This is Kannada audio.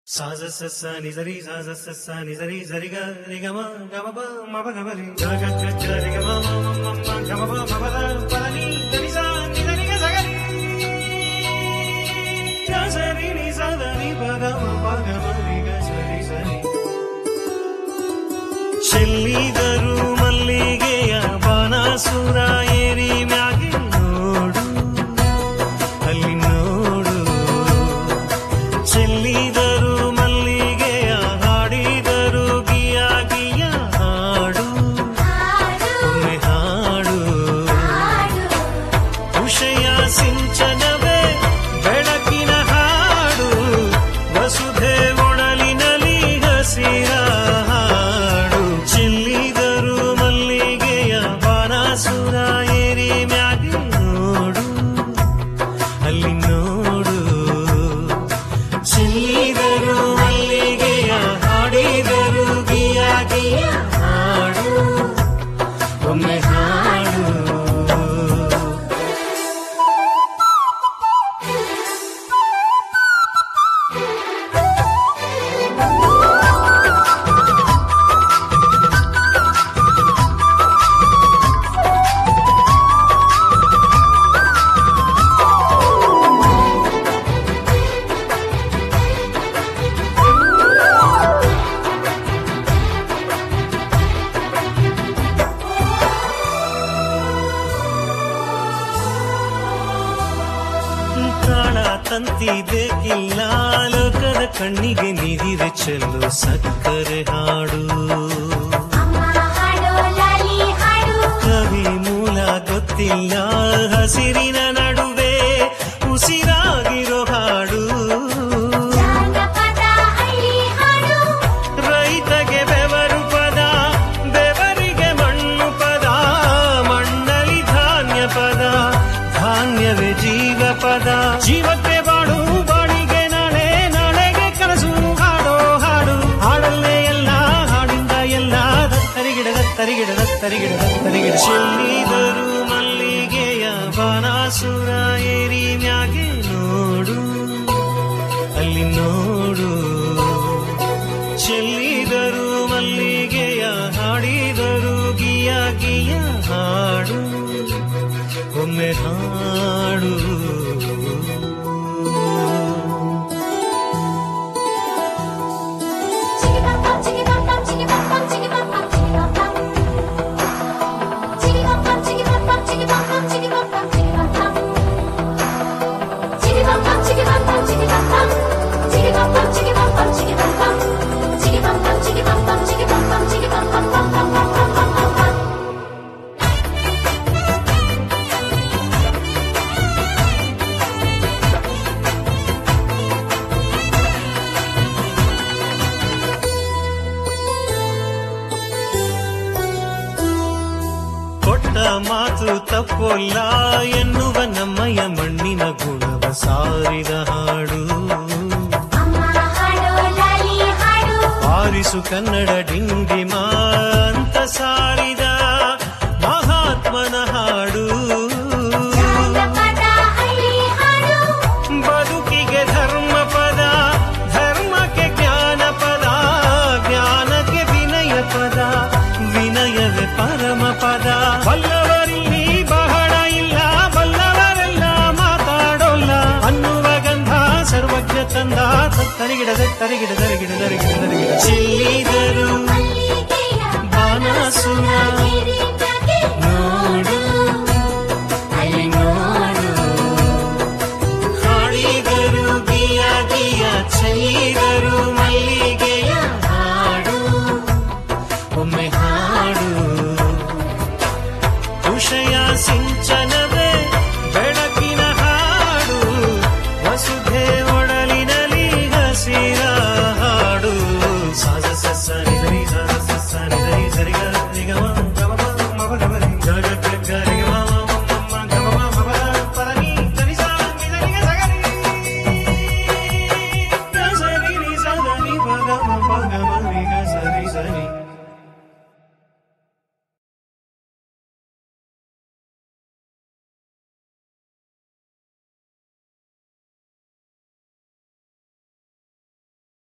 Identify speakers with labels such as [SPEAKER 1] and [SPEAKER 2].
[SPEAKER 1] ಸಾಸ ಸಸ್ಸ ನಿಸರಿ ಸಾಸ ಸಸ್ಸ ನಿಸರಿ ಸರಿ ಗ ರಿ ಗ ಮ ಗ ಮ ಪ ಮ ಪ ಗ ಮ ರಿ ಗ ಗ ಗ ಗ ರಿ ಗ ಮ ಮ ಮ ಮ ಮ ಗ ಮ ಪ ಮ ಪ ದ ಪ ದ ನಿ ದ ನಿ ಸಾ ನಿ ದ ನಿ ಗ ಸ ಗ ರಿ ಗ ಸ ರಿ ನಿ ಸ ದ ನಿ ಪ ಗ ಮ ಪ ಗ ಮ ರಿ ಗ ಸ ರಿ ಸ ರಿ ಚೆಲ್ಲಿದರು ಮಲ್ಲಿಗೆಯ ಬಾಣಾಸುರ ಏರಿ ಮ್ಯಾಗೆ ನೋಡು ಅಲ್ಲಿ ನೋಡು ಚೆಲ್ಲಿದರು ಮಲ್ಲಿಗೆಯ ಹಾಡಿದರು ಗಿಯ ಗಿಯ ಹಾಡು ಒಮ್ಮೆ ಹಾಡು ಉಷಯ ಸಿಂಚನವೇ ಬೆಳಕಿನ ಹಾಡು ವಸುಧೆ ಒಡಲಿನಲಿ ಹಸಿರ ಹಾಡು ಚೆಲ್ಲಿದರು ಮಲ್ಲಿಗೆಯ ಬಾಣಾಸುರ ಏರಿ ಮ್ಯಾಗೆ ನೋಡು ಅಲ್ಲಿ ನೋಡು ಚೆಲ್ಲಿದರು ಮಲ್ಲಿಗೆಯ ಹಾಡಿದರು ಗಿಯ ಗಿಯ ಹಾಡು ಒಮ್ಮೆ ಹಾಡು ಪ್ರಾಣ ತಂತಿದೆಗಿಲ್ಲ ಲೋಕದ ಕಣ್ಣಿಗೆ ನೀರಿದೆ ಚೆಲ್ಲು ಸಕ್ಕರೆ ಹಾಡು ಕವಿ ಮೂಲ ಗೊತ್ತಿಲ್ಲ ಹಸಿರಿನ ನಡುವೆ ಉಸಿರಾಗಿರೋ ಹಾಡು ರೈತಗೆ ಬೆವರು ಪದ ಬೆವರಿಗೆ ಮಣ್ಣು ಪದ ಮಣ್ಣಲ್ಲಿ ಧಾನ್ಯ ಪದ ಧಾನ್ಯವೇ ಜೀವ ಪದ ಜೀವಕ್ಕೆ ಬಾಡು ಬಾಡಿಗೆ ನಾಳೆ ನಾಳೆಗೆ ಕನಸು ಹಾಡೋ ಹಾಡು ಹಾಡಲ್ಲೇ ಎಲ್ಲ ಹಾಡಿಂದ ಎಲ್ಲ ದತ್ತರಿಗಿಡ ದತ್ತರಿಗಿಡ ದತ್ತರಿಗಿಡ ದತ್ತರಿಗಿಡ ಚೆಲ್ಲಿದರು ಮಲ್ಲಿಗೆಯ ಬಾಣಾಸುರ ಏರಿ ಮ್ಯಾಗೆ ನೋಡು ಅಲ್ಲಿ ನೋಡು ಚೆಲ್ಲಿದರು ಮಲ್ಲಿಗೆಯ ಹಾಡಿದರು ಗಿಯ ಗಿಯ ಹಾಡು ಒಮ್ಮೆ ಹಾಡು ಕೊಟ್ಟ ಮಾತು ತಪ್ಪೊಲ್ಲ ಎನ್ನುವ ನಮ್ಮಯ್ಯ ಮಣ್ಣಿನ ಗುಣವ ಸಾರಿದ ಹಾಡು ಆರಿಸು ಕನ್ನಡ ಡಿಂಡಿಮ ಅಂತ ಸಾರಿದ ಮಹಾತ್ಮನ ಹಾಡು ಬದುಕಿಗೆ ಧರ್ಮ ಪದ ಧರ್ಮಕ್ಕೆ ಜ್ಞಾನ ಪದ ಜ್ಞಾನಕ್ಕೆ ವಿನಯ ಪದ ವಿನಯವೇ ಪರಮ ಪದ ಬಲ್ಲವರಿಲ್ಲಿ ಬಹಳ ಇಲ್ಲ ಬಲ್ಲವರೆಲ್ಲ ಮಾತಾಡೋಲ್ಲ ಅನ್ನುವ ಗಂಧ ಸರ್ವಜ್ಞ ತಂದ ತರಿಗಿಡದ ತರಿಗಿಡ ತರಿಗಿಡ ತರಿಗಿಡ ತರಿಗಿಡ ಚೆಲ್ಲಿದರು ಬಾಣಾಸುರ ನೋಡು ಅಲ್ಲಿ ನೋಡು ಹಾಡಿದರು ಗಿಯ ಗಿಯ ಚೆಲ್ಲಿದರು